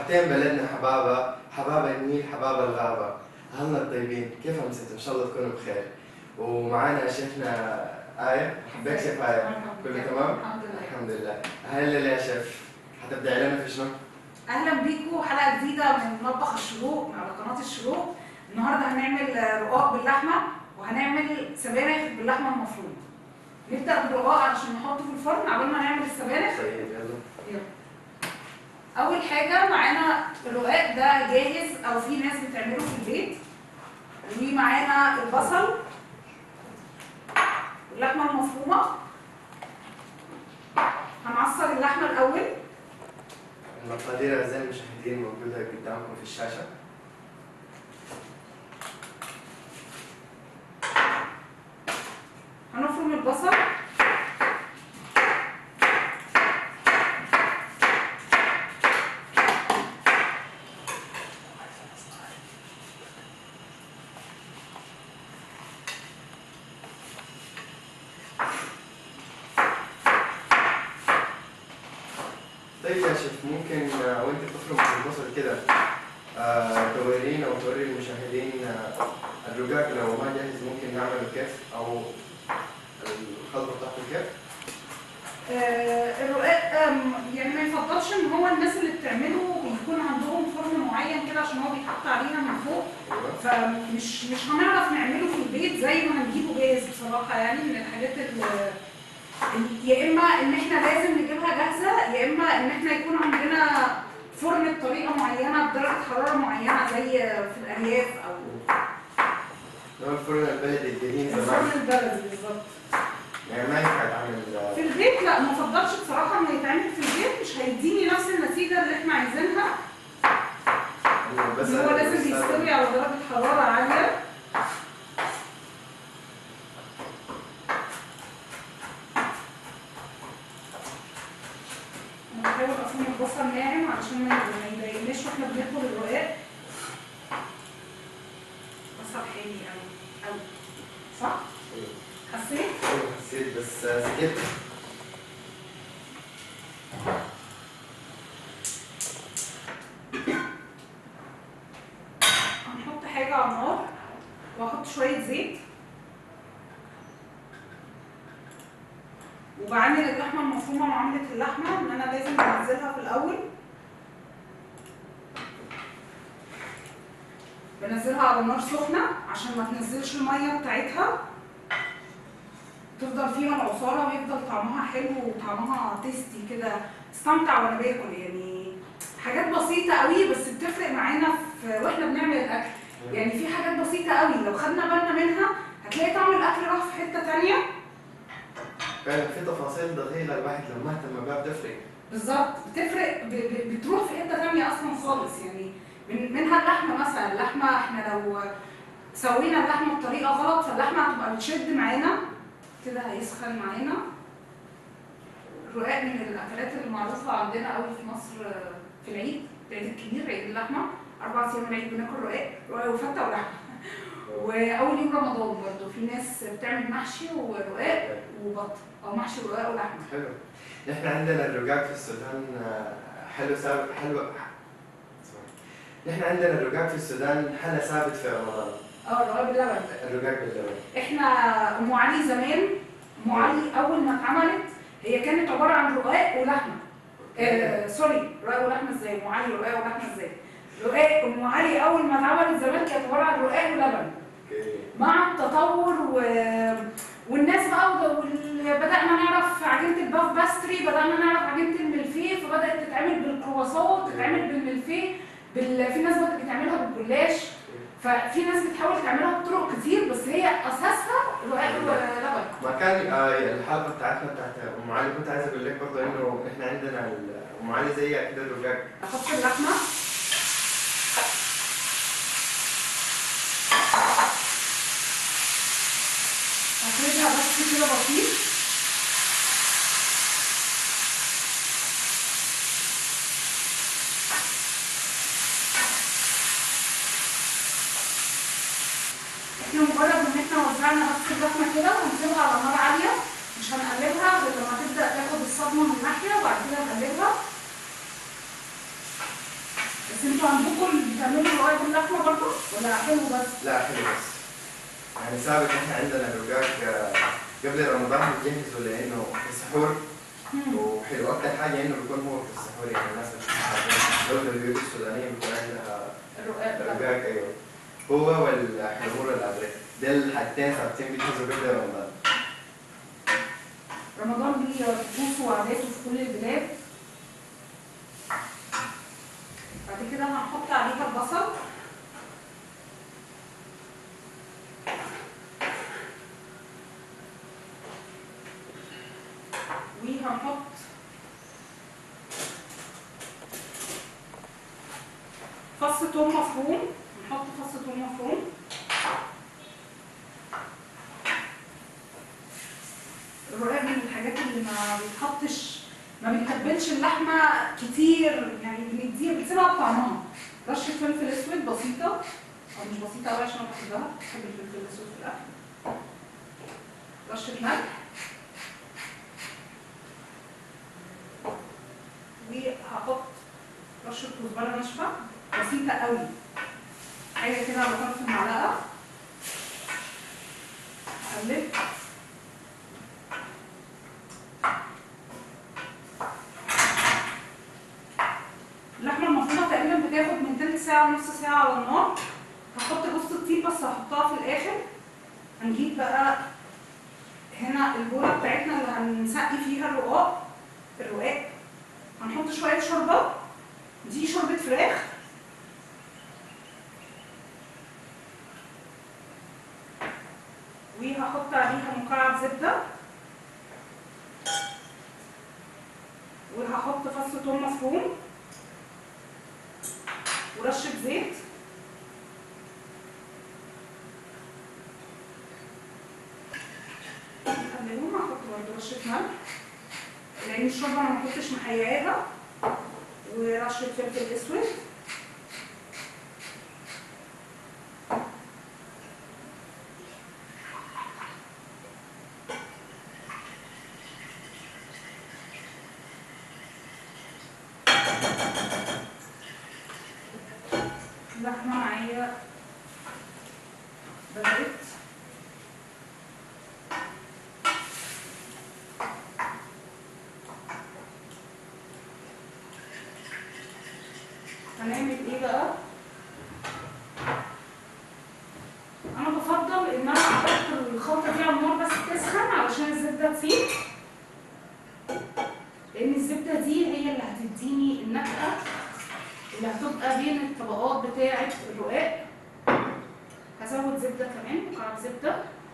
حارتين بلدنا حبابة حبابة النيل حبابة الغابة أهلنا الطيبين كيف أمست إن شاء الله تكونوا بخير ومعانا شيخنا آية حبيك شيف آية كله تمام؟ الحمد لله الحمد لله هلا يا شيف حتبدأ لنا في شنو؟ اهلا بيكم حلقه جديده من مطبخ الشروق على قناه الشروق النهارده هنعمل رقاق باللحمه وهنعمل سبانخ باللحمه المفرومه نبدا بالرقاق علشان نحطه في الفرن قبل ما نعمل السبانخ طيب يلا يلا اول حاجه معانا الرقاق ده جاهز او في ناس بتعمله في البيت ومعانا البصل اللحمه المفرومه هنعصر اللحمه الاول المقادير أعزائي المشاهدين موجودة قدامكم في الشاشة هنفرم البصل طيب يا شيف ممكن آه، وانت بتفرم البصل كده آه، تورينا وتوري المشاهدين آه، الرقاق لو ما جاهز ممكن نعمله كيف او الخلطة بتاعته كيف؟ آه، الرقاق آم، يعني ما يفضلش ان هو الناس اللي بتعمله يكون عندهم فرن معين كده عشان هو بيتحط علينا من فوق ايوه فمش مش هنعرف نعمله في البيت زي ما هنجيبه جاهز بصراحه يعني من الحاجات اللي يا اما ان احنا لازم نجيبها جاهزه يا اما ان احنا يكون عندنا فرن بطريقه معينه بدرجه حراره معينه زي في الارياف او هو الفرن البلدي القديم الفرن زمان البلدي بالظبط يعني ما ينفع يتعمل آه، في البيت لا ما افضلش بصراحه انه يتعمل في البيت مش هيديني نفس النتيجه اللي احنا عايزينها إنه بس ان هو لازم يستوي على درجه حراره عاليه انا بحاول افهم البصل ناعم علشان ما ما يضايقناش واحنا بناكل الرقاق بصل حامي قوي قوي صح؟ أيوة. حسيت؟ أيوة، حسيت بس آه، سكت هنحط حاجة على النار وهحط شوية زيت وبعمل اللحمة المفرومة معاملة اللحمة إن أنا لازم أنزلها في الأول بنزلها على نار سخنة عشان ما تنزلش المية بتاعتها تفضل فيها العصارة ويفضل طعمها حلو وطعمها تيستي كده استمتع وأنا باكل يعني حاجات بسيطة قوي بس بتفرق معانا في واحنا بنعمل الأكل يعني في حاجات بسيطة قوي لو خدنا بالنا منها هتلاقي طعم الأكل راح في حتة تانية فعلا في تفاصيل دقيقة الواحد لو ما اهتم بها بتفرق بالظبط بتفرق ب- ب- بتروح في حتة تانية أصلا خالص يعني من منها اللحمة مثلا اللحمة احنا لو سوينا اللحمة بطريقة غلط فاللحمة هتبقى بتشد معانا كده هيسخن معانا الرقاق من الأكلات المعروفة عندنا قوي في مصر في العيد العيد الكبير عيد اللحمة أربع أيام العيد بناكل رقاق رقاق وفتة ولحمة واول يوم رمضان برضه في ناس بتعمل محشي ورقاق وبط او محشي ورقاق ولحمه حلو نحن عندنا الرقاق في السودان آه، حلو ثابت حلو نحن عندنا الرقاق في السودان حلا ثابت في رمضان اه الرقاق باللبن الرقاق باللبن احنا ام علي زمان ام علي اول ما اتعملت هي كانت عباره عن رقاق ولحمه آه سوري رقاق ولحمه ازاي ام علي رقاق ولحمه ازاي رقاق ام علي اول ما اتعملت زمان كانت عباره عن رقاق ولبن اوكي مع التطور و... والناس بقى وال... بدأنا نعرف عجينة الباف باستري بدأنا نعرف عجينة الملفيه فبدأت تتعمل بالكرواسون تتعمل بالملفيه بال... في ناس بدأت بتعملها بالجلاش ففي ناس بتحاول تعملها بطرق كتير بس هي أساسها رقاق ولبن ما كان آه، الحلقه بتاعتنا بتاعت ام علي كنت عايز اقول لك برضه انه احنا عندنا ال- ام علي زيها كده الرقاق أحط اللحمة أفردها بس كده بسيط احنا مجرد ان احنا وزعنا بس اللحمه كده وهنسيبها على نار عاليه مش هنقلبها غير لما تبدا تاخد الصدمه من ناحيه وبعد كده نقلبها بس انتوا عندكم بتعملوا الرقاق باللحمه برضه ولا حلو بس؟ لا حلو بس يعني سابق احنا عندنا الرقاق آه، قبل رمضان بنجهزه لانه في السحور مم. وحلو اكثر حاجه انه بيكون هو في السحور يعني الناس اللي في البيوت السودانيه بيكون عندها الرقاق ده. الرقاق ايوه هو والحمور الابريق ده الحاجتين ثابتين بيجهزوا قبل رمضان رمضان ليه طقوسه وعاداته في كل البلاد بعد كده هنحط عليها البصل وهنحط فص توم مفروم نحط فص توم مفروم الرقاق من الحاجات اللي ما بيتحطش ما بنتبلش اللحمه كتير يعني بنديها بتسيبها بطعمها رشه فلفل اسود بسيطه او مش بسيطه قوي عشان انا بحبها بحب الفلفل الاسود في الاكل رشه ملح وهحط رشه كزبره ناشفه بسيطه قوي حاجه كده على طرف المعلقه اقلب اللحمه المفرومه تقريبا بتاخد من تلت ساعه لنص ساعه على النار هحط جوز الطيب بس هحطها في الاخر هنجيب بقى هنا البوله بتاعتنا اللي هنسقي فيها الرقاق الرقاق هنحط شويه شوربه دي شوربه فراخ وهحط عليها مكعب زبده وهحط فص ثوم مفروم ورشه زيت خليهم هحط برضه رشه ملح لان الشوربه انا ما كنتش محياها ورشه فلفل اسود اللحمه معايا بدأت هنعمل ايه بقى انا بفضل ان انا احط الخلطه دي على النار بس تسخن علشان الزبده تسيح لان الزبده دي هي اللي هتديني النكهه اللي هتبقى بين الطبقات بتاعه الرقاق هزود زبده كمان مكعب زبده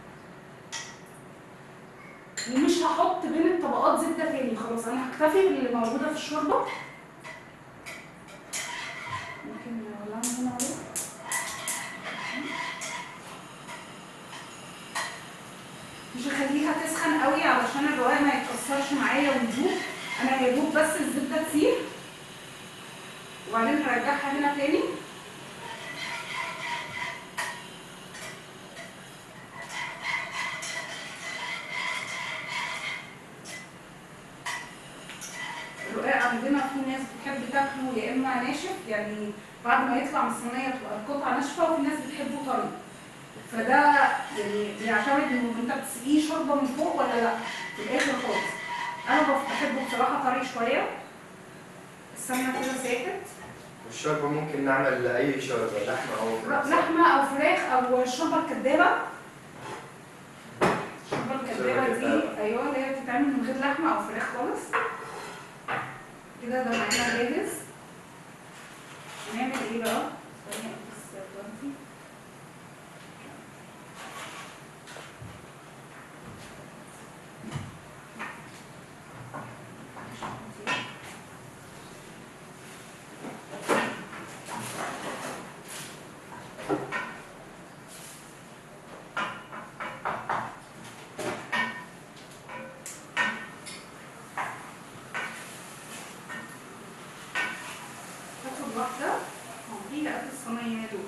ومش هحط بين الطبقات زبده تاني خلاص انا هكتفي باللي موجوده في الشوربه ممكن نولعها هنا عليه مش هخليها تسخن قوي علشان الرقاق ما يتكسرش معايا ويدوب انا يا دوب بس الزبده تسيح وبعدين هرجعها هنا تاني الرقاق عندنا في ناس بتحب تاكله يا اما ناشف يعني بعد ما يطلع من الصينيه تبقى القطعه ناشفه وفي ناس بتحبه طري فده يعني بيعتمد انه انت بتسقيه شوربه من فوق ولا لا في الاخر خالص انا بف- بحبه بصراحه طري شويه السمنه كده ساكت والشوربه ممكن نعمل اي شوربه لحمه او فراخ. لحمه او فراخ او الشوربه الكدابه الشوربه الكدابه دي الكدابة. ايوه اللي هي بتتعمل من غير لحمه او فراخ خالص كده ده معانا جاهز هنعمل ايه بقى؟ ثانية بس دلوقتي. هاخد واحدة هنقيها قد الصينية دول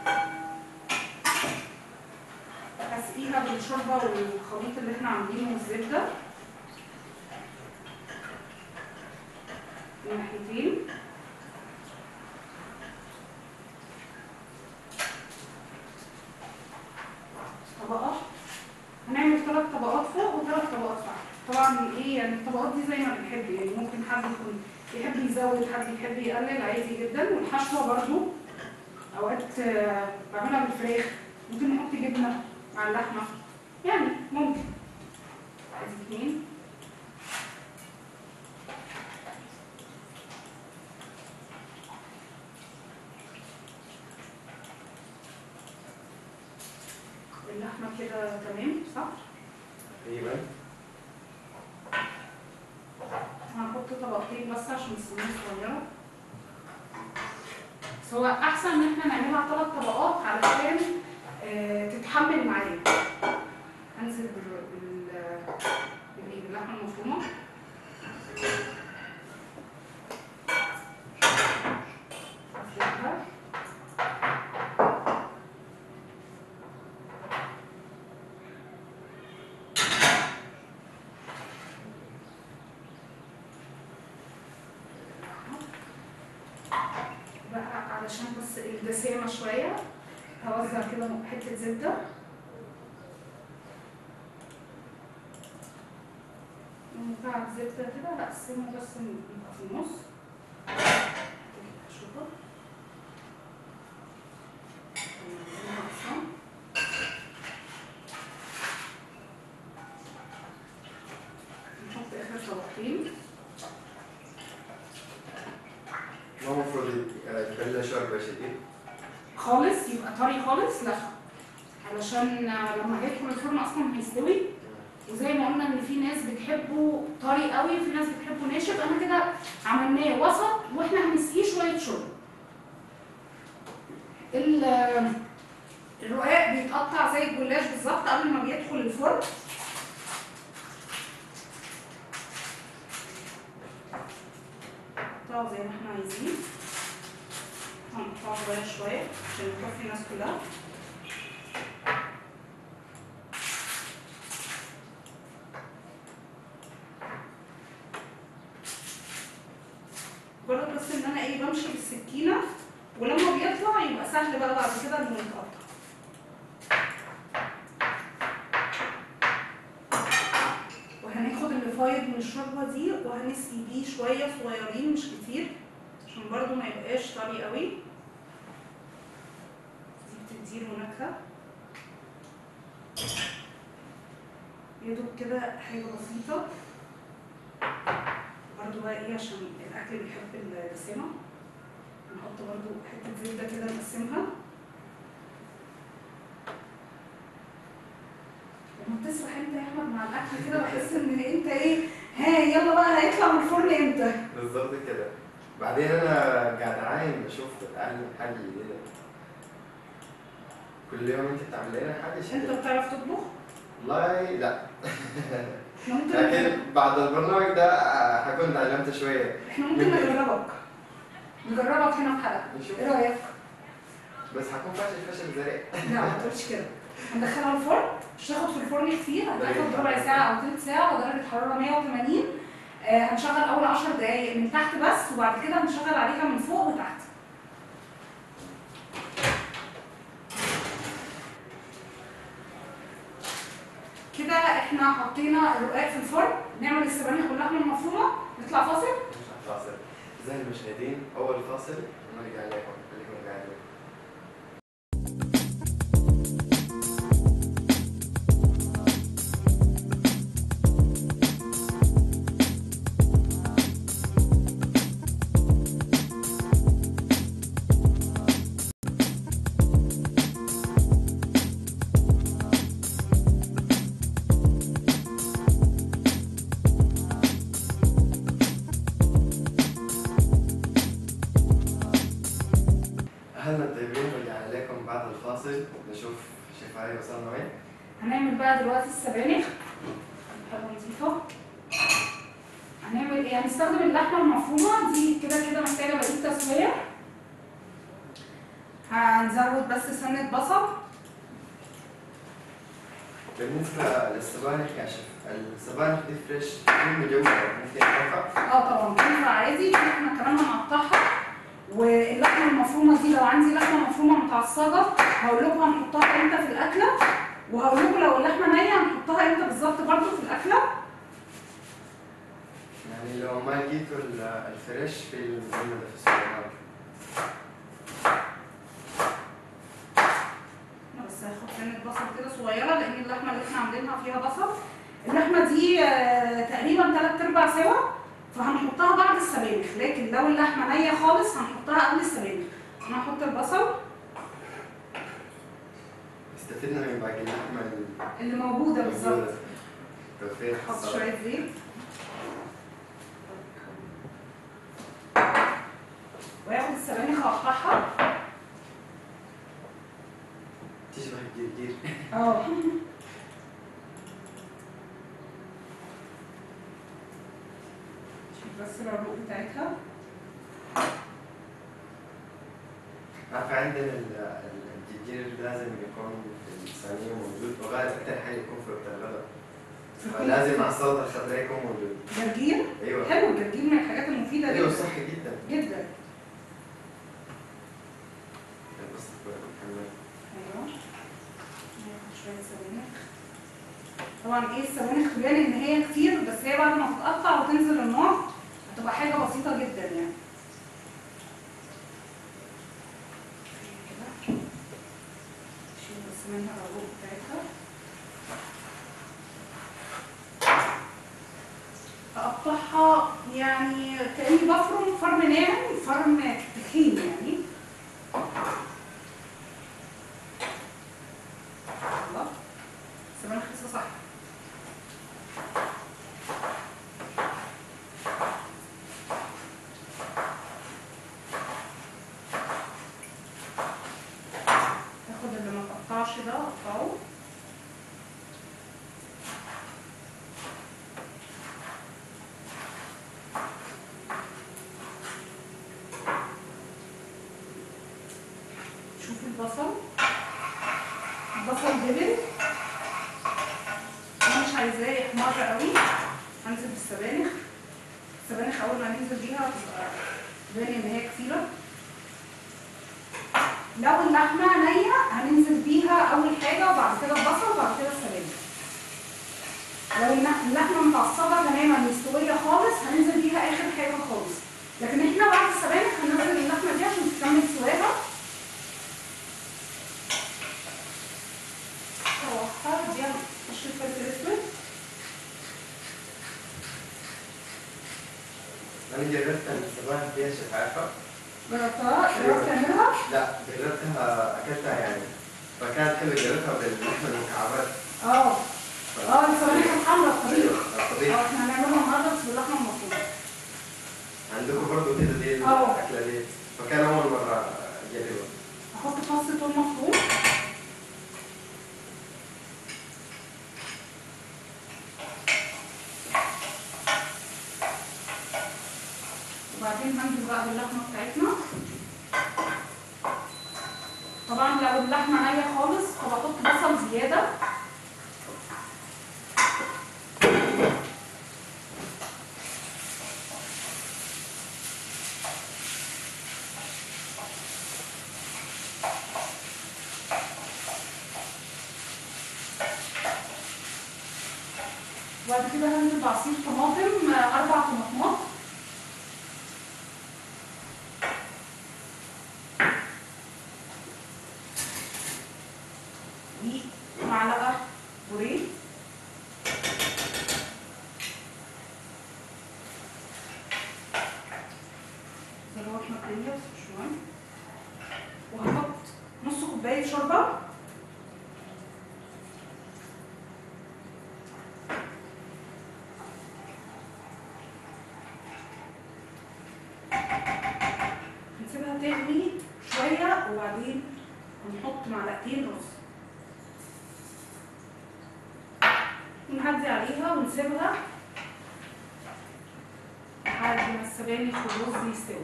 هسقيها بالشوربة والخليط اللي احنا عاملينه والزبدة من ناحيتين يعني الطبقات دي زي ما بنحب يعني ممكن حد يكون يحب يزود حد يحب يقلل عادي جدا والحشوه برضو اوقات آه، بعملها بالفراخ ممكن نحط جبنه مع اللحمه يعني ممكن ادي اتنين اللحمه كده تمام صح؟ تقريبا هنحط طبقتين بس عشان السمنه صغيره بس هو احسن ان احنا نعملها ثلاث طبقات علشان آه، تتحمل معايا انزل بال بال بالإيه؟ باللحمه المفرومه أفردها. بقى علشان بس الدسامة شوية هوزع كده حتة زبدة مكعب زبدة كده هقسمه بس يبقى في النص شوفوا نحط اخر طبقتين ما المفروض يتبلى شوربه شديد خالص يبقى طري خالص لا علشان لما هيدخل الفرن اصلا هيستوي وزي ما قلنا ان في ناس بتحبه طري قوي وفي ناس بتحبه ناشف انا كده عملناه وسط واحنا هنسقيه شويه شرب ال- الرقاق بيتقطع زي الجلاش بالظبط قبل ما بيدخل الفرن نقطعه زي ما احنا عايزين هنقطعه صغير شويه عشان يكفي الناس كلها مجرد بس ان انا ايه بمشي بالسكينه ولما بيطلع يبقى سهل بقى بعد كده انه يتقطع وهناخد اللي فايض من الشوربه دي وهنسقي بيه شويه صغيرين مش كتير عشان برضو ما يبقاش طري قوي دي بتديله نكهه يدوب كده حاجه بسيطه برضو بقى ايه عشان الاكل بيحب الدسامه نحط برضو حته زبده كده نقسمها لما بتسرح انت يا احمد مع الاكل كده بحس ان انت ايه ها يلا بقى هيطلع من الفرن امتى بالظبط كده بعدين انا قاعد عايم بشوف اتعلم حاجه جديده كل يوم انت بتعمل لنا حاجه انت شديدة. بتعرف تطبخ والله لا احنا ممكن لكن بعد البرنامج ده آه، حكون تعلمت شويه احنا ممكن نجربك نجربك هنا في حلقه نشوف ايه رايك بس حكون فاشل فشل ذريع لا ما تقولش كده هندخلها الفرن مش هتاخد في الفرن كتير هتاخد ربع ساعة أو تلت ساعة ودرجة حرارة 180 آه هنشغل أول 10 دقايق من تحت بس وبعد كده هنشغل عليها من فوق وتحت كده احنا حطينا الرقاق في الفرن نعمل السبانخ واللحمة المفرومة نطلع فاصل فاصل زي المشاهدين اول فاصل ونرجع لكم خليكم قاعدين اهلا طيبين رجعنا لكم بعد الفاصل نشوف شيف علي وصلنا وين هنعمل بقى دلوقتي السبانخ حاجة نظيفة هنعمل ايه؟ هنستخدم اللحمة المفرومة دي كده كده محتاجة بقية تسوية هنزود بس سنة بصل بالنسبة للسبانخ يا شيف السبانخ دي فريش تكون مجودة ممكن تنفع اه طبعا تنفع عادي دي احنا كمان هنقطعها واللحمة المفرومة دي لو عندي لحمة مفرومة متعصجة هقول لكم هنحطها امتى في الأكلة وهقول لكم لو اللحمة نية هنحطها امتى بالظبط برضه في الأكلة يعني لو ما لقيتوا ال- الفريش في المجمد في السوبر ماركت انا بس هاخد سنة بصل كده صغيرة لأن اللحمة اللي احنا عاملينها فيها بصل اللحمة دي آه، تقريبا تلات أرباع سوا فهنحطها بعد السبانخ لكن لو اللحمة نية خالص هنحطها قبل السبانخ أنا هحط البصل استفدنا من باقي اللحمة ال- اللي موجودة بالظبط الموجودة. توفير نحط السلطة. شوية زيت وآخد السبانخ أقطعها تشبه الجرجير اه شوف بس العروق بتاعتها عارفة عندنا ال- ال- الجرجير لازم يكون في الصينية موجود وغالبا أكتر حاجة يكون في وقت الغداء فلازم مع السلطة الخضراء يكون موجود جرجير أيوه حلو الجرجير من الحاجات المفيدة أيوه جدا صحي جدا جدا بس محمد ايوه ناخد شوية سبانخ طبعا ايه السبانخ تبان ان هي كتير بس هي بعد ما تتقطع وتنزل النار هتبقى حاجة بسيطة جدا يعني كده. نشيل بس منها العروق بتاعتها اقطعها يعني كاني بفرم فرم ناعم فرم تخين يعني الله السبانخ لسه صح اخد اللي ما تقطعش ده اقطعه شوف البصل البصل دبل انا مش عايزاه يحمر قوي هنزل بالسبانخ السبانخ اول ما ننزل بيها هتبقى باين ان هي كتيره لو اللحمه نيه هننزل بيها اول حاجه وبعد كده البصل وبعد كده السبانخ لو الن- اللحمه متعصبه تماما مستويه خالص هننزل بيها اخر حاجه خالص لكن احنا بعد السبانخ هننزل اللحمه دي عشان تكمل سواها شوحتها دي قشر الفلفل الاسود أنا جربت الصباح فيها شيف عارفة جربتها جربت تعملها لا جربتها أكلتها يعني فكانت حلوة جربتها باللحمة المكعبات اه اه السبانخ الحمراء الطريقه أيوه اه الطبيخ احنا هنعملها النهارده بس باللحمه المفرومه عندكم برضه كده دي أه. الأكلة دي فكان أول مرة أجربها احط فص ثوم مفروم وبعدين هنزل بقى باللحمه بتاعتنا طبعا لو اللحمه نيه خالص فبحط بصل زياده وبعد كده هنزل بعصير طماطم آه، اربع طماطمات ومعلقه بوريه ذرات مقليه بس مش مهم وهحط نص كوبايه شوربه نسيبها تغلي شوية وبعدين هنحط معلقتين رز ونهدي عليها ونسيبها لحد ما السبانخ والرز يستوي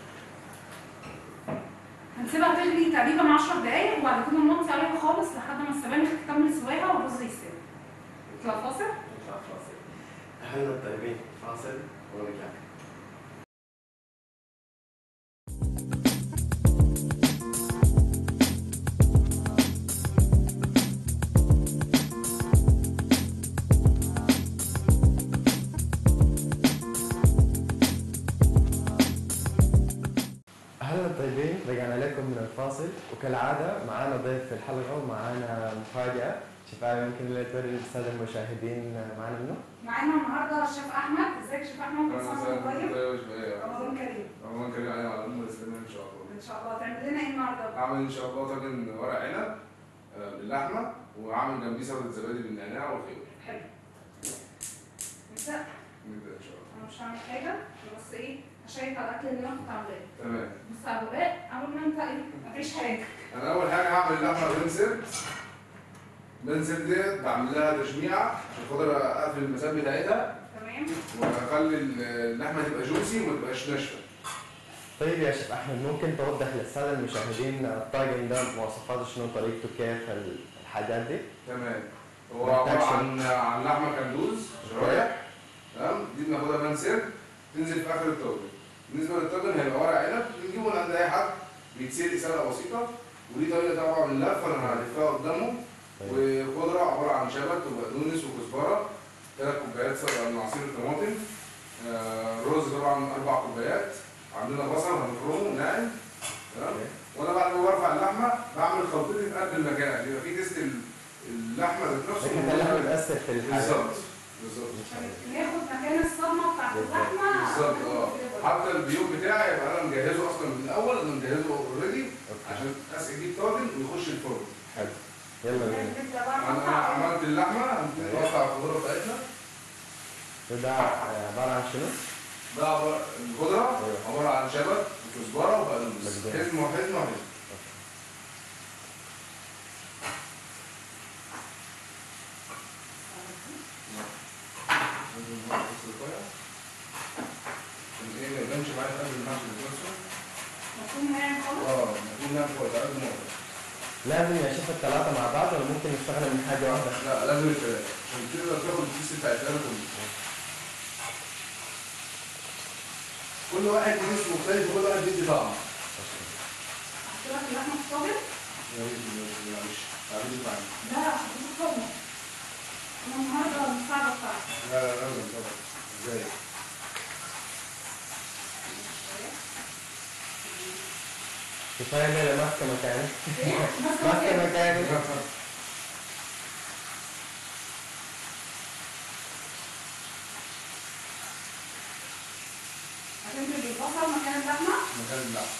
هنسيبها تغلي تقريبا 10 دقايق وبعد كده نوطي عليها خالص لحد ما السبانخ تكمل سواها والرز يستوي نطلع فاصل نطلع فاصل أهلنا الطيبين فاصل ونرجع كالعادة معانا ضيف في الحلقة ومعانا مفاجأة شفاء يمكن لا توري للسادة المشاهدين معانا منه معانا النهارده الشيف احمد ازيك يا شيف احمد كل سنه وانت طيب رمضان كريم رمضان كريم علينا وعلى الأمة الإسلامية إن شاء الله. ان شاء الله تعمل لنا ايه النهارده أعمل إن شاء الله طاجن ورق عنب آه، باللحمة وأعمل جنبيه سلطة زبادي بالنعناع والخيار. حلو نبدا نبدأ إن شاء الله. انا مش هعمل حاجه أنا بس ايه هشيك على الاكل اللي انا كنت عاملاه تمام. بص يا ابو راق اول ما انت ايه مفيش حاجه أنا أول حاجة هعمل اللحمة بنسل. بنسل ديت بعمل لها تشميعة عشان خاطر أقفل المسام بتاعتها تمام وأخلي اللحمة تبقى جوسي وما تبقاش ناشفة. طيب يا شيف أحمد ممكن توضح للسادة المشاهدين الطاجن ده مواصفاته شنو طريقته كيف الحاجات دي تمام. هو عبارة عن عن لحمة كندوز شرايح تمام دي بناخدها بنسل تنزل في آخر الطاجن. بالنسبة للطاجن هيبقى ورق عنب بنجيبه من عند أي حد بيتسلق سلقة بسيطة ودي طريقة طبعا من اللفة أنا هلفها قدامه وخضرة عبارة عن شبت وبقدونس وكزبرة ثلاث كوبايات سلقة من عصير الطماطم آه، رز طبعا أربع كوبايات عندنا بصل هنفرمه ناعم تمام وأنا بعد ما برفع اللحمة بعمل خلطتي في قلب المكان عشان يبقى في تيست ال- اللحمة ذات نفسه لكن اللحم بتأثر في الحاجة بالظبط بالظبط عشان ياخد مكان الصدمه بتاعت اللحمه بالظبط اه حتى البيوت بتاعي يبقى انا مجهزه اصلا من الاول انا مجهزه اوريدي عشان اسقي بيه الطاجن ويخش الفرن حلو يلا بينا نبدا بقى انا نقطع عملت اللحمه هنبتدي نقطع الخضره بتاعتنا وده عبارة عن شنو؟ ده عباره الخضره أيوة. عباره عن شبت وكزبره وبقدونس بقدونس. حزمه وحزمه وحزمه لازم نحط الصفاية. عشان ايه ما يبانش معايا في قلب المحشي ذات نفسه مفهوم ناعم خالص اه المفروض نعمل فوق قد ما هو. لازم يا شيف الثلاثة مع بعض ولا ممكن نستخدم من حاجة واحدة؟ لا لازم الفراخ عشان تقدر تاخد الكيس بتاع الفراخ كله كل واحد كيس مختلف وكل واحد بيدي طعم احط لك اللحمه في الطاجن معلش تعالي معايا لا حطيت الطاجن انا النهارده المساعده بتاعتي لا لا لازم طبعا ازاي كفاية إن أنا ماسكة مكاني بس ماسكة مكاني هتنزل بالبصل مكان اللحمه مكان اللحم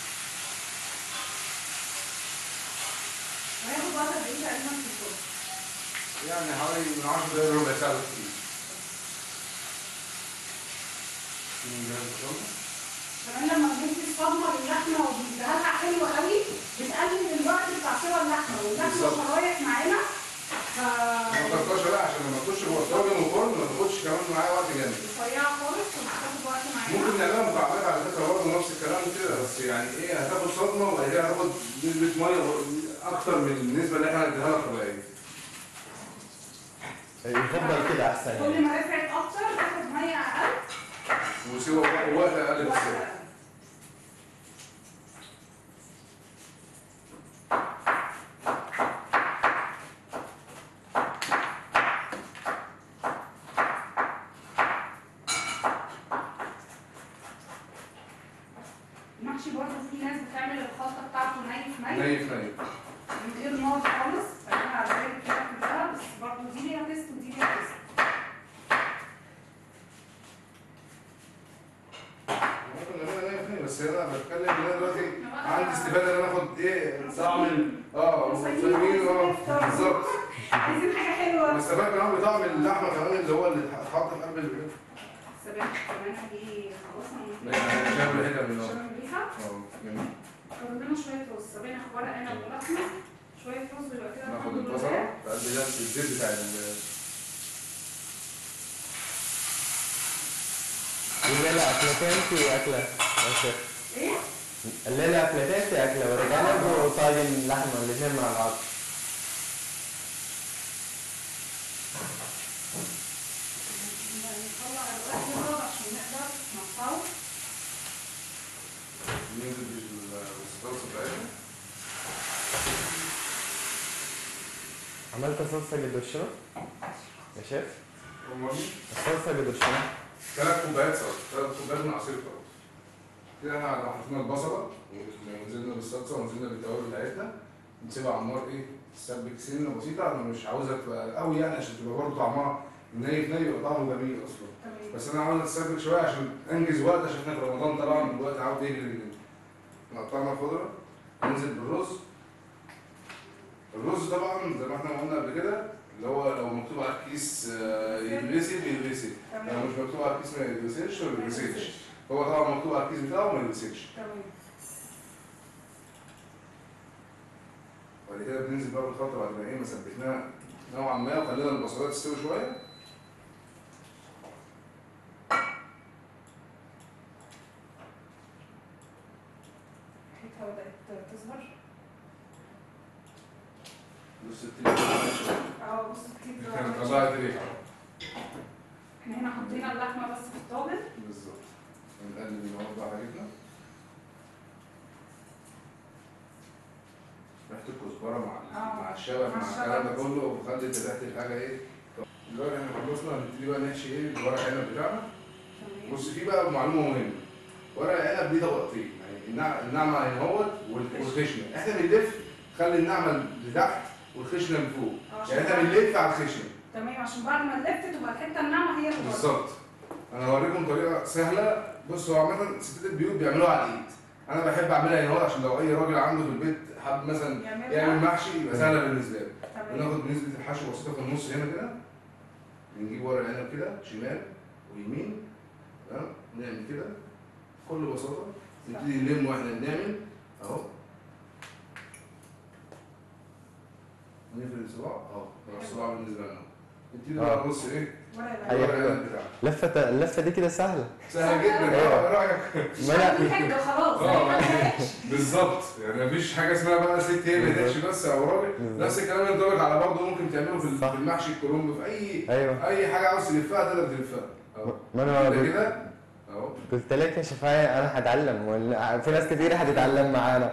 وهياخد وقت قد ايه تقريبا في الفرن يعني حوالي من 10 دقايق ربع ساعة بالكتير نجهز الخلطة. كمان لما بندي الصدمه للحمه وبنديها حلوه قوي بتقلل الوقت بتاع سوى اللحمه واللحمه بالظبط. شرايح معانا ف ما تكترش بقى عشان لما تخش جوه الطاجن والفرن ما تاخدش كمان معايا وقت جامد رفيعه خالص وبتاخد وقت معانا ممكن نعملها مكعبات على فكره برضه نفس الكلام كده بس يعني ايه هتاخد صدمه وبعد كده هتاخد نسبه ميه اكتر من النسبه اللي احنا هنديها لك طبيعيه. يفضل كده أحسن كل يعني ما رفعت اكتر تاخد ميه اقل وسوى وقت اقل في وقت السوا. اقل المحشي برضه في ناس بتعمل الخلطه بتاعته ني في ني نيف نيف. من غير نار خالص فاحنا على بالي كده كلها بس برضه دي ليها تيست ودي ليها تيست ممكن نعملها نيف نيف بس انا بتكلم ان انا دلوقتي عندي استفاده ان انا اخد ايه طعم ال- اه صايمين اه بالظبط. عايزين حاجه حلوه واستفاد كمان بطعم اللحمه كمان اللي هو اللي اتحط في قلب البيت. سبانخ كمان دي خلاص يعني شامل الحته من عشان الريحه اه جميل. فاضل لنا شويه رز سبانخ ورق عنب ولحمه شويه رز يبقى كده ناخد الحمد البصله لله في قلب ده الزيت بتاع ال- الليلة أكلتين في أكلة يا شيف ايه؟ الليلة أكلتين في أكلة ورق عنب وطاجن لحمة الاثنين مع بعض نطلع الورق يبرد عشان نقدر نقطعه ننزل بالصلصه بتاعتنا عملت صلصة قدر شنو؟ يا شيف أمال الصلصة قدر شنو؟ ثلاث كوبايات صلصه ثلاث كوبايات من عصير الطماطم كده احنا حطينا البصله ونزلنا بالصلصه ونزلنا بالتوابل بتاعتنا نسيبها على النار ايه تسبك سنه بسيطه انا مش عاوزها تبقى قوي يعني عشان تبقى برضه طعمها ني في ني يبقى طعمه جميل اصلا تمام بس انا عاوز تسبك شويه عشان انجز وقت عشان احنا في رمضان طبعا الوقت عاوز يجري جدا قطعنا الخضره ننزل بالرز الرز طبعا زي ما احنا قلنا قبل كده اللي هو لو مكتوب على الكيس آه، يتلسي بيتلسي لو تمام مش مكتوب على الكيس ما يتلسيش ما بيتلسيش هو طبعا مكتوب على الكيس بتاعه ما يتلسيش تمام بعد كده بننزل بقى بالخلطه بعد ما ايه ما سبكناها نوعا ما وخلينا البصلات تستوي شويه ريحتها بدأت تظهر بص التليفون شويه اه بص كتير كانت طلعت ريحه احنا هنا حطينا اللحمه بس في الطاجن بالظبط نقلب النهارده حاجتنا ريحه الكزبره مع آه، مع الشبت مع مع الكلام ده الشبت. كله وخلت ريحه الحاجه ايه طب دلوقتي احنا خلصنا هنبتدي بقى نحشي ايه الورق العنب بتاعنا تمام بص في بقى معلومه مهمه ورق العنب ليه طبقتين يعني النع- النعمه هنا اهوت وال- والخشنه احنا بنلف خلي النعمه اللي تحت والخشنه من فوق عشان يعني احنا بعد- بنلف على الخشنه تمام عشان بعد ما نلف تبقى الحته الناعمه هي اللي بره. بالظبط انا هوريكم طريقه سهله بصوا هو عامه ستات البيوت بيعملوها على الايد انا بحب اعملها هنا اهوت عشان لو اي راجل عنده في البيت حابب مثلا يعملها. يعمل محشي يبقى سهله بالنسبه له تمام بناخد نسبه الحشو بسيطه في النص هنا كده بنجيب ورق العنب كده شمال ويمين تمام نعمل كده بكل بساطه نبتدي نلم واحنا بنعمل اهو نقفل الصباع اهو ده الصباع بالنسبه لنا نبتدي بقى آه. نبص ايه ولا لا أيوة. الورق العنب بتاعنا لفة اللفة دي كده سهلة سهل جدا أيوة. اه ايه رايك مش ما لا عندي حاجه خلاص اه أنا يعني مالكش. بالظبط يعني مفيش حاجه اسمها بقى ست هي اللي تحشي بس او راجل بالظبط. نفس الكلام ينطبق على برضه ممكن تعمله في صح. في المحشي الكرنب في اي ايوه اي حاجه عاوز تلفها تقدر تلفها اهو ما انا كده قلت- كده اهو قلت لك يا شفاية انا هتعلم وال- في ناس كتير هتتعلم معانا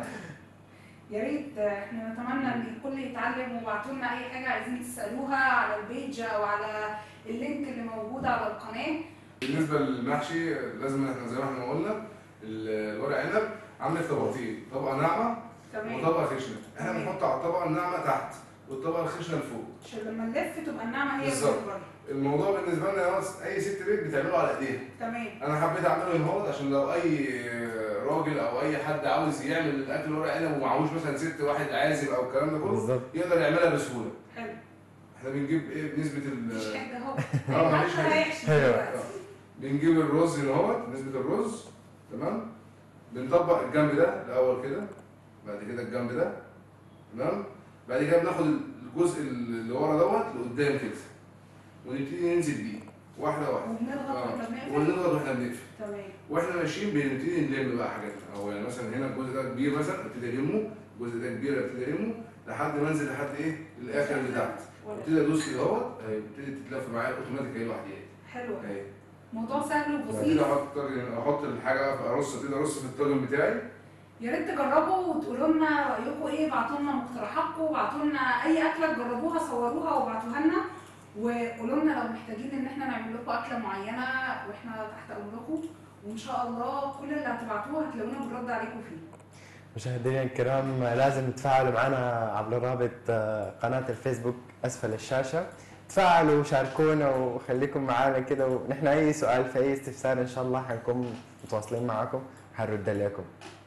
يا ريت احنا نتمنى ان الكل يتعلم وابعتوا لنا اي حاجه عايزين تسالوها على البيج او على اللينك اللي موجود على القناه بالنسبه للمحشي لازم احنا زي ما احنا قلنا ال- الورق عنب عامل طبقتين طبقه ناعمه تمام وطبقه خشنه احنا تمام. بنحط على الطبقه الناعمه تحت والطبقه الخشنه لفوق عشان لما نلف تبقى الناعمه هي اللي بالظبط. بره الموضوع بالنسبه لنا يا ناس اي ست بيت بتعمله على ايديها تمام انا حبيت اعمله هنا اهوت عشان لو اي راجل او اي حد عاوز يعمل الاكل ورق عنب ومعهوش مثلا ست واحد عازب او الكلام ده كله بالظبط يقدر يعملها بسهوله حلو احنا بنجيب ايه بنسبه مفيش ال حاجه اهو اه مفيش حتى حاجه هيحشي أيوة. دلوقتي. بنجيب الرز هنا اهوت نسبه الرز تمام بنطبق الجنب ده الاول كده بعد كده الجنب ده تمام بعد كده بناخد الجزء اللي ورا دوت لقدام كده ونبتدي ننزل بيه واحده واحده وبنضغط اه واحنا بنقفل ونضغط واحنا بنقفل تمام واحنا ماشيين بنبتدي نلم بقى حاجاتنا او يعني مثلا هنا الجزء ده كبير مثلا ابتدي المه الجزء ده كبير ابتدي المه لحد ما انزل لحد ايه الاخر اللي تحت ولا- ابتدي ادوس كده اهوت اهي ابتدي تتلف معايا اوتوماتيك اهي لوحدها حلو اهي موضوع سهل ابتدي وبسيط احط احط الحاجه في ارص ابتدي ارص في الطاجن بتاعي يا ريت تجربوا وتقولوا لنا رايكم ايه ابعتوا لنا مقترحاتكم وابعتوا لنا اي اكله تجربوها صوروها وابعتوها لنا وقولوا لنا لو محتاجين ان احنا نعمل لكم اكله معينه واحنا تحت امركم وان شاء الله كل اللي هتبعتوه هتلاقونا بنرد عليكم فيه مشاهدينا الكرام لازم تتفاعلوا معنا عبر رابط آه، قناة الفيسبوك أسفل الشاشة تفاعلوا وشاركونا وخليكم معانا كده ونحن أي سؤال في أي استفسار إن شاء الله حنكون متواصلين معكم حنرد عليكم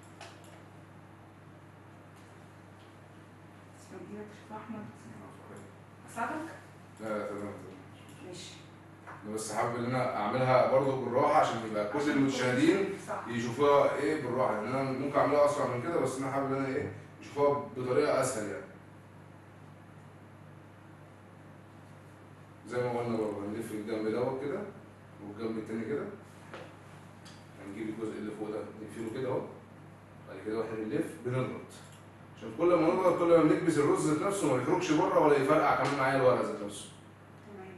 تسلم ايدك يا شيخ احمد اساعدك لا لا تمام تمام ماشي أنا بس حابب ان انا اعملها برضه بالراحه عشان يبقى كل المشاهدين صح يشوفوها ايه بالراحه يعني انا ممكن اعملها اسرع من كده بس انا حابب ان انا ايه يشوفوها بطريقه اسهل يعني زي ما قلنا برضه هنلف الجنب دوت كده والجنب التاني كده هنجيب الجزء اللي فوق ده نقفله كده اهو بعد كده واحنا بنلف بنضغط عشان كل ما نضغط كل ما بنكبس الرز ذات نفسه ما يخرجش بره ولا يفرقع كمان معايا الورق ذات نفسه تمام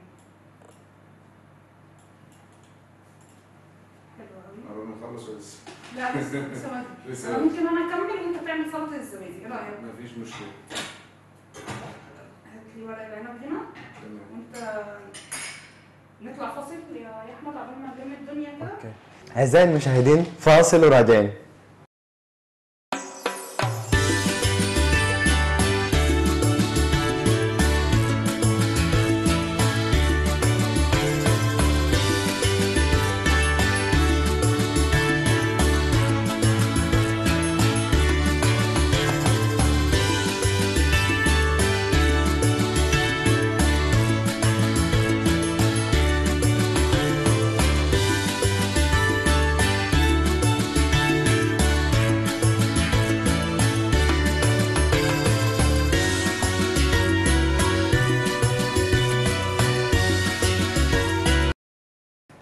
حلو قوي قررنا نخلص ولا لسه؟ لا لسه لسه ما- لسه انا ممكن انا اكمل وانت تعمل سلطه الزبادي ايه رايك؟ مفيش مشكله هات لي ورق العنب هنا تمام وانت نطلع فاصل يا يا احمد عقبال ما نلم الدنيا كده أوكي. أعزائي المشاهدين فاصل وراجعين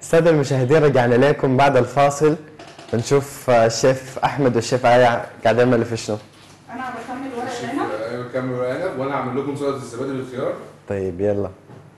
السادة المشاهدين رجعنا لكم بعد الفاصل بنشوف آه، الشيف احمد والشيف آية قاعدين يعملوا في شنو انا بكمل ورق العنب ايوه كمل ورق عنب وانا اعمل لكم سلطه الزبادي بالخيار طيب يلا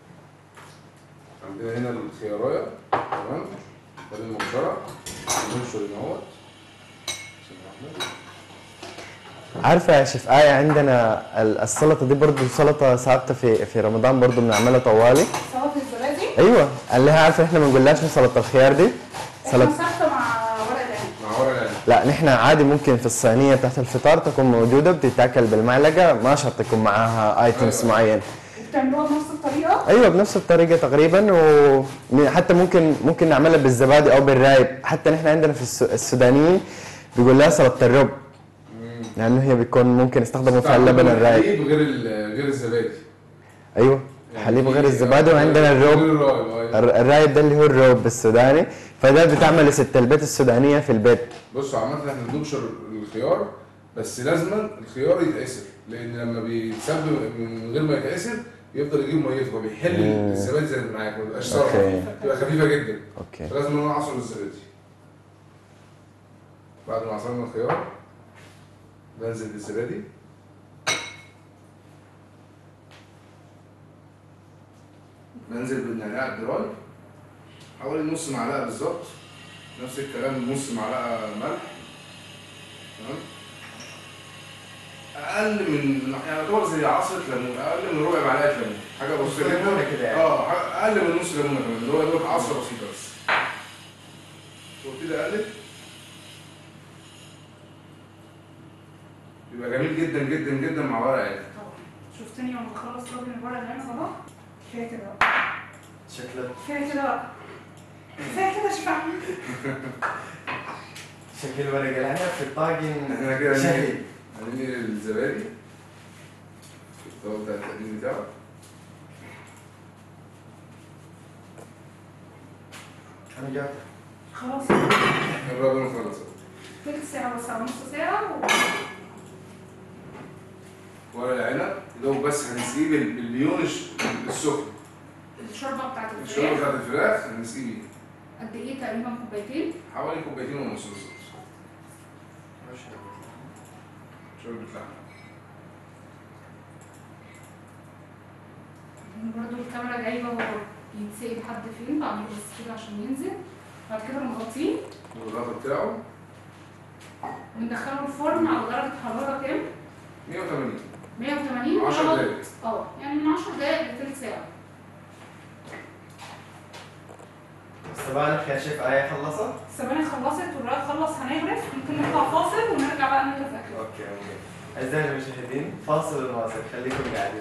عندنا هنا الخيارايه تمام ده المبشره ننشر هنا اهوت بسم الله الرحمن عارفة يا شيف آية عندنا ال- السلطة دي برضو سلطة ثابتة في في رمضان برضو بنعملها طوالي سلطه الزبادي ايوه اللي هي عارفة احنا ما نقولهاش سلطة الخيار دي احنا سلطة ثابته مع ورق العنب مع ورق العنب لا نحن عادي ممكن في الصينية بتاعت الفطار تكون موجودة بتتاكل بالمعلقة ما شرط يكون معاها ايتمز معين وبتعملوها بنفس الطريقه ايوه بنفس الطريقه تقريبا وحتى ممكن ممكن نعملها بالزبادي او بالرايب حتى نحن عندنا في الس- السودانيين بيقول لها سلطه الرب لانه هي بيكون ممكن يستخدموا فيها اللبن الرايب الحليب غير ال- غير الزبادي ايوه يعني حليب في- غير الزبادي وعندنا غير الروب الرايب أيوة. الر- الرايب ده اللي هو الروب السوداني فده بتعمل ست البيت السودانيه في البيت بصوا عامة احنا بنبشر الخيار بس لازما الخيار يتعسر لان لما بيتسب من غير ما يتعسر يفضل يجيب ميته فبيحل مم. الزبادي زي ما معاك ما بيبقاش اوكي صرف تبقى خفيفه جدا اوكي فلازم ان انا اعصر الزبادي بعد ما عصرنا الخيار بنزل بالزبادي بنزل بالنعناع الدراي حوالي نص معلقه بالظبط نفس الكلام نص معلقه ملح تمام اقل من يعني يعتبر زي عصره ليمون اقل من ربع معلقه ليمون حاجه بسيطه جدا ليمونة كده يعني. اه ح- اقل من نص ليمونه كمان اللي هو يا دوب عصره بسيطه بس وابتدي اقلب بيبقى جميل جدا جدا جدا مع ورق عنب طبعا شفتني يوم بخلص راجل الورق العنب اهو كفايه كده بقى شكلك كفايه كده بقى كفايه كده شفاء شكل ورق العنب في الطاجن احنا كده شهي هننقل هننقل الزبادي في الطبق بتاع التقديم بتاعه انا جات خلاص قربنا نخلص تلت ساعه بس او نص ساعه و... ورق العنب يا دوب بس هنسقيه بال- بالليون الش- السخن الشوربه بتاعت الشوربه الفراخ بتاعت الفراخ هنسقيه بيه قد ايه تقريبا كوبايتين حوالي كوبايتين ونص بالظبط شوربه لحمه برضه الكاميرا جايبه هو يتسقي لحد فين بعمله بس كده عشان ينزل بعد كده بنغطيه والغطا بتاعه وندخله الفرن على درجه حراره كام؟ 180 180 10 ونقعد- دقايق اه يعني من 10 دقايق لتلت ساعه السبانخ يا شيف آية خلصت؟ السبانخ خلصت والرق خلص هنغرف ممكن نطلع فاصل ونرجع بقى نغرف اكل اوكي اوكي اعزائي المشاهدين فاصل ونواصل خليكم قاعدين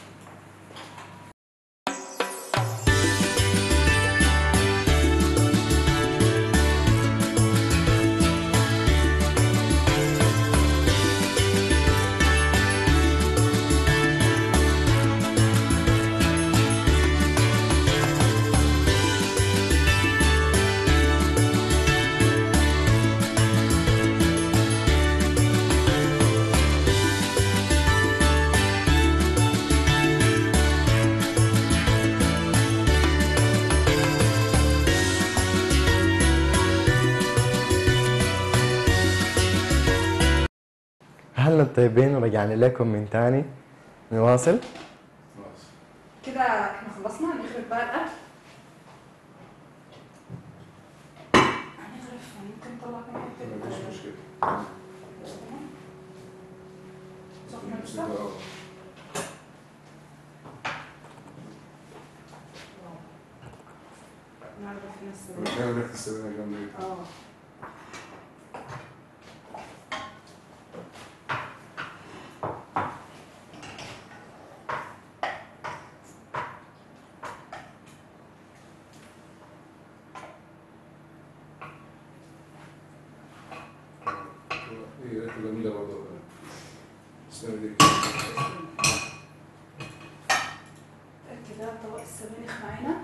اهلا طيبين ورجعنا لكم من تاني نواصل خلاص كده احنا خلصنا هنغرف بقى الاكل هنغرف ممكن نطلع كام مفيش حته مشكله سخنه بس لسه ده اه نعرف هنا السبانخ كده ريحه السبانخ جامده جدا اه هي ريحته جميله برضه تسلم ايديك كده طبق السبانخ معانا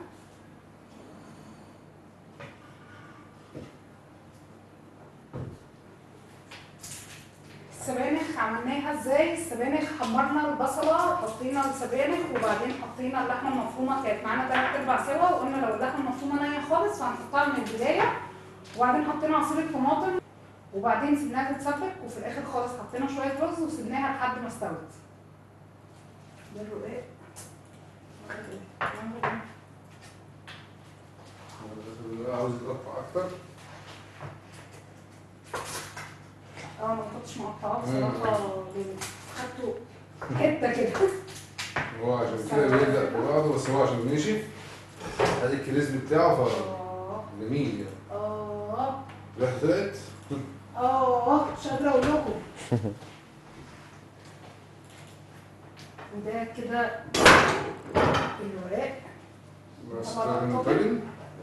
السبانخ عملناها ازاي السبانخ حمرنا البصله حطينا السبانخ وبعدين حطينا اللحمه المفرومه كانت معانا تلات ارباع سوا وقلنا لو اللحمه المفرومه نيه خالص فهنحطها من البدايه وبعدين حطينا عصير الطماطم وبعدين سيبناها تتسبك وفي الاخر خالص حطينا شويه رز وسيبناها لحد ما استوت ده الرقاق عاوز يتقطع اكتر اه ما تحطش مقطعات مم. بصراحه جامد خدته حته كده هو عشان كده بيبدأ ببعضه بس هو عشان نشف ادي الكريسبي بتاعه اه فجميل يعني اه ريحته طلعت اه مش قادره اقول لكم وده كده الوراق بس طبعا ده طبعا. المطاجن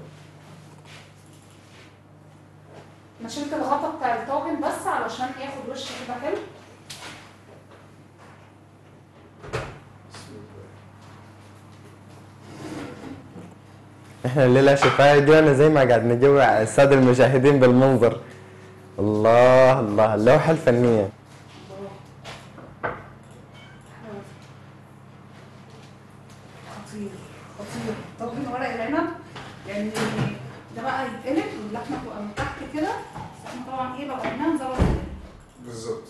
انا شلت الغطا بتاع الطاجن بس علشان ياخد وش كده حلو احنا الليله شفاية دينا زي ما قاعد نجوع الساده المشاهدين بالمنظر الله الله اللوحه الفنيه خطير خطير طاجن ورق العنب يعني ده بقى يتقلب واللحمه تبقى من تحت كده بس احنا طبعا ايه بقى قلنا نزود الدنيا. بالظبط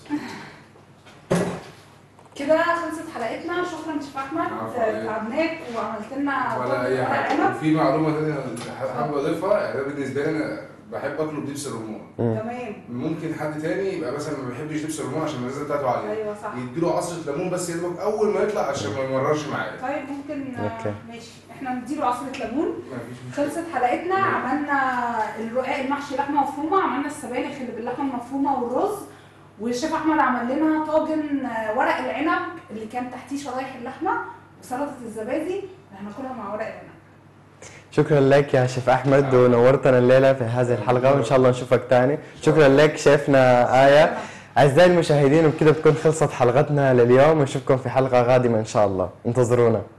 كده خلصت حلقتنا شكرا شيف احمد عفوا عليك. تعبناك وعملت لنا ولا طاجن اي ورق حاجه عنب في معلومه ثانيه حابب اضيفها يعني ده بالنسبه لي انا بحب اكله بدبس الرمان تمام ممكن حد تاني يبقى مثلا ما بيحبش دبس الرمان عشان المزازه بتاعته عاليه ايوه صح يديله عصره ليمون بس يدمج اول ما يطلع عشان ما يمررش معايا طيب ممكن آه، أوكي. ماشي احنا نديله عصره ليمون ما فيش مشكله خلصت حلقتنا عملنا الرقاق المحشي لحمه مفرومه عملنا السبانخ اللي باللحمه المفرومه والرز والشيف احمد عمل لنا طاجن آه، ورق العنب اللي كان تحتيه شرايح اللحمه وسلطه الزبادي اللي هناكلها مع ورق العنب شكرا لك يا شيف احمد ونورتنا الليله في هذه الحلقه وان شاء الله نشوفك تاني شكرا لك شيفنا ايه اعزائي المشاهدين وبكذا بتكون خلصت حلقتنا لليوم ونشوفكم في حلقه قادمه ان شاء الله انتظرونا